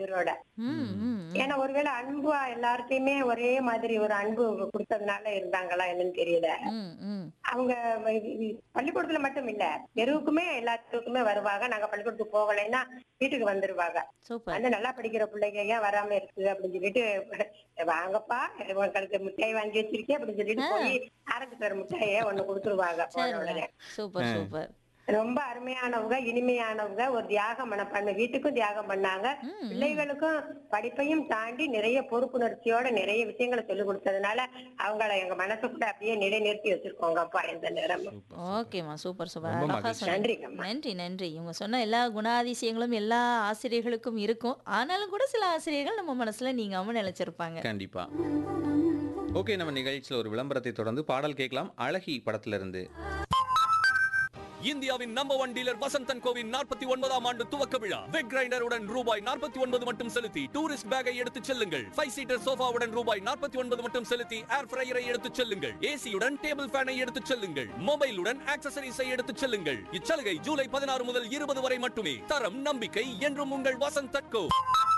உயிரோட ம், ம், ம். ஏன்னா ஒருவேளை அன்பா எல்லார்ட்டையுமே ஒரே மாதிரி ஒரு அன்பு கொடுத்ததுனால இருந்தாங்களா என்னன்னு தெரியல ம், ம். அவங்க வ- பள்ளிக்கூடத்துல மட்டும் இல்ல தெருவுக்குமே எல்லா தெருவுக்குமே வருவாங்க நாங்க பள்ளிக்கூடத்துக்கு போகலைன்னா வீட்டுக்கு வந்துருவாங்க சூப்பர் வந்து நல்லா படிக்கிற பிள்ளைங்க ஏன் வராம இருக்கு அப்படின்னு சொல்லிட்டு வாங்கப்பா உங்களுக்கு மிட்டாய் வாங்கி வச்சிருக்கேன் அப்படின்னு சொல்லிட்டு போய் ஆரஞ்சு தர மிட்டாயை ஒண்ணு கொடுத்துருவாங்க போன உடனே சரிங்க சூப்பர் சூப்பர் ரொம்ப அருமையானவங்க இனிமையானவங்க ஒரு தியாக மனப்பான்மை வீட்டுக்கும் தியாகம் பண்ணாங்க ம், பிள்ளைகளுக்கும் படிப்பையும் தாண்டி நிறைய பொறுப்புணர்ச்சியோட நிறைய விஷயங்களை சொல்லி கொடுத்ததுனால அவங்கள எங்க மனசுக்குள்ள அப்படியே நிலைநிறுத்தி வச்சிருக்கோங்கப்பா இந்த நேரம் ஓகேம்மா சூப்பர் சூப்பர் ரொம்ப அழகா மகிழ்ச்சி. சொன்னீங்க நன்றிங்கம்மா நன்றி நன்றி இவங்க சொன்ன எல்லா குணாதிசயங்களும் எல்லா ஆசிரியர்களுக்கும் இருக்கும் ஆனாலும் கூட சில ஆசிரியர்கள் நம்ம மனசுல நீங்காம நிலைச்சிருப்பாங்க கண்டிப்பா ஓகே நம்ம நிகழ்ச்சியில் ஒரு விளம்பரத்தை தொடர்ந்து பாடல் கேட்கலாம் அழகி படத்துல இருந்து இந்தியாவின் நம்பர் ஒன் டீலர் வசந்தன் கோவின் நாற்பத்தி ஒன்பதாம் ஆண்டு துவக்க விழா வெக் கிரைண்டருடன் ரூபாய் நாற்பத்தி ஒன்பது மட்டும் செலுத்தி டூரிஸ்ட் பேக்கை எடுத்துச் செல்லுங்கள் ஃபைவ் சீட்டர் சோஃபாவுடன் ரூபாய் நாற்பத்தி ஒன்பது மட்டும் செலுத்தி ஏர் ஃப்ரையரை எடுத்துச் செல்லுங்கள் ஏசியுடன் டேபிள் ஃபேனை எடுத்துச் செல்லுங்கள் மொபைலுடன் ஆக்சசரிஸை எடுத்துச் செல்லுங்கள் இச்சலுகை ஜூலை பதினாறு முதல் இருபது வரை மட்டுமே தரம் நம்பிக்கை என்றும் உங்கள் வசந்தன் கோ